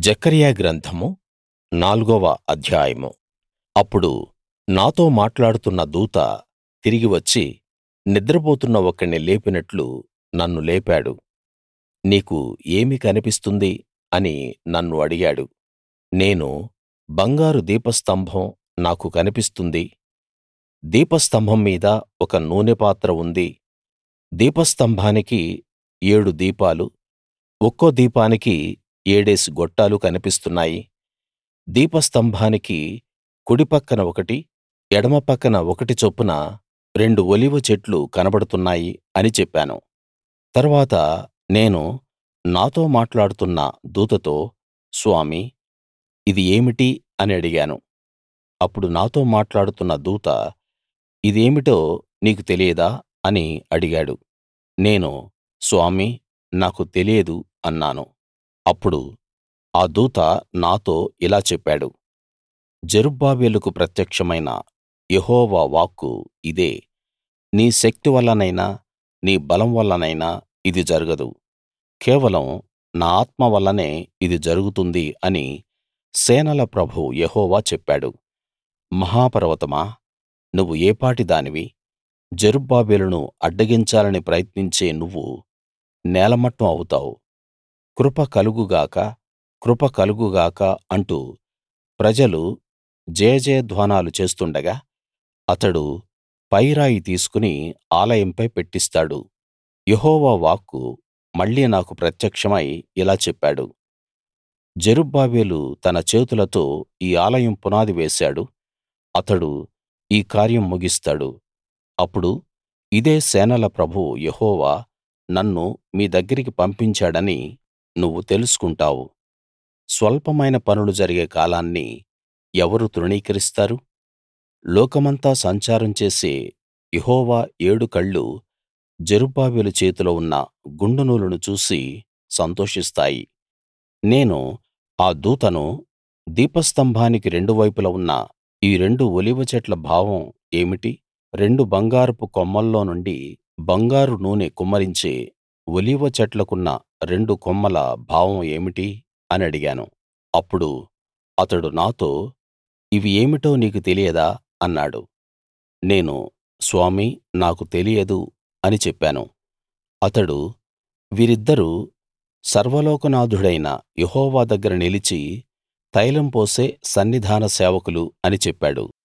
జెకర్యా గ్రంథము నాలుగవ అధ్యాయము అప్పుడు నాతో మాట్లాడుతున్న దూత తిరిగి వచ్చి నిద్రపోతున్న ఒకణ్ణి లేపినట్లు నన్ను లేపాడు నీకు ఏమి కనిపిస్తుంది అని నన్ను అడిగాడు నేను బంగారు దీపస్తంభం నాకు కనిపిస్తుంది దీపస్తంభం మీద ఒక నూనె పాత్ర ఉంది దీపస్తంభానికి ఏడు దీపాలు ఒక్కో దీపానికి ఏడేసి గొట్టాలు కనిపిస్తున్నాయి దీపస్తంభానికి కుడి పక్కన ఒకటి ఎడమ పక్కన ఒకటి చొప్పున రెండు ఒలీవ చెట్లు కనబడుతున్నాయి అని చెప్పాను తరువాత నేను నాతో మాట్లాడుతున్న దూతతో స్వామీ ఇది ఏమిటి అని అడిగాను అప్పుడు నాతో మాట్లాడుతున్న దూత ఇదేమిటో నీకు తెలియదా అని అడిగాడు నేను స్వామీ నాకు తెలియదు అన్నాను అప్పుడు ఆ దూత నాతో ఇలా చెప్పాడు జెరుబ్బాబెలుకు ప్రత్యక్షమైన యెహోవా వాక్కు ఇదే నీ శక్తి వల్లనైనా నీ బలం వల్లనైనా ఇది జరగదు కేవలం నా ఆత్మ వల్లనే ఇది జరుగుతుంది అని సేనల ప్రభువు యెహోవా చెప్పాడు మహాపర్వతమా నువ్వు ఏపాటి దానివి జెరుబ్బాబెలును అడ్డగించాలని ప్రయత్నించే నువ్వు నేలమట్టం అవుతావు కృప కలుగు గాక కృప కలుగు గాక అంటూ ప్రజలు జయజయధ్వానాలు చేస్తుండగా అతడు పైరాయి తీసుకుని ఆలయంపై పెట్టిస్తాడు యెహోవా వాక్కు మళ్ళీ నాకు ప్రత్యక్షమై ఇలా చెప్పాడు జెరుబ్బాబెలు తన చేతులతో ఈ ఆలయం పునాది వేశాడు అతడు ఈ కార్యం ముగిస్తాడు అప్పుడు ఇదే సేనల ప్రభువు యెహోవా నన్ను మీ దగ్గరికి పంపించాడని నువ్వు తెలుసుకుంటావు స్వల్పమైన పనులు జరిగే కాలాన్ని ఎవరు తృణీకరిస్తారు లోకమంతా సంచారం చేసే యెహోవా ఏడు కళ్ళు జెరుబ్బాబెలు చేతిలో ఉన్న గుండు నూలును చూసి సంతోషిస్తాయి నేను ఆ దూతను దీపస్తంభానికి రెండు వైపులా ఉన్న ఈ రెండు ఒలీవ చెట్ల భావం ఏమిటి రెండు బంగారపు కొమ్మల్లో నుండి బంగారు నూనె కుమ్మరించే ఒలీవ చెట్లకున్న రెండు కొమ్మల భావం ఏమిటి అని అడిగాను అప్పుడు అతడు నాతో ఇవి ఏమిటో నీకు తెలియదా అన్నాడు నేను స్వామీ నాకు తెలియదు అని చెప్పాను అతడు వీరిద్దరూ సర్వలోకనాథుడైన యెహోవా దగ్గర నిలిచి తైలం పోసే సన్నిధాన సేవకులు అని చెప్పాడు